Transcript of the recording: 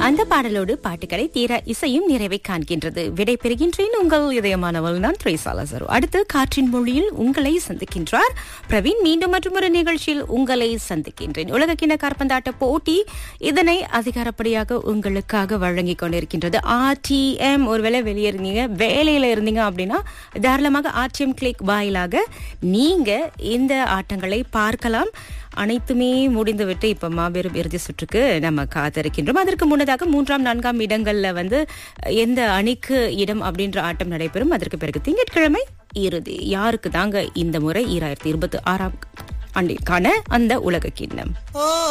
அந்த பாடலோடு பாட்டுகளை தீர இசையும் நிறைவை காண்கின்றது விடை பெறுகின்றேன் உங்கள் இதயமானவள் நான் த்ரேசாலசரு அடுத்து காற்றின் மொழியில் உங்களை சந்திக்கின்றார் பிரவீன் மீண்டும் மற்றொரு நிகழ்ச்சியில் உங்களை சந்திக்கின்றேன் உலகக்கிண கார்பந்தாட்ட போட்டி இதனை அதிகாரப்படியாக உங்களுக்காக வழங்கி கொண்டிருக்கின்றது ஆர்டிஎம் ஒருவேளை வெளியேறினீங்க வேலையில இருந்தீங்க அப்படின்னா தாராளமாக ஆர்டிஎம் கிளிக் வாயிலாக நீங்க இந்த ஆட்டங்களை பார்க்கலாம் அனைத்துமே முடிந்துவிட்டு இப்ப மாபெரும் இறுதி சுற்றுக்கு நம்ம காத்திருக்கின்றோம் அதற்கு முன்னதாக மூன்றாம் நான்காம் இடங்கள்ல வந்து எந்த அணிக்கு இடம் அப்படின்ற ஆட்டம் நடைபெறும் அதற்கு பிறகு திங்கட்கிழமை இறுதி யாருக்கு தாங்க இந்த முறை ஈராயிரத்தி இருபத்தி ஆறாம் ஆண்டிற்கான அந்த உலக கிண்ணம்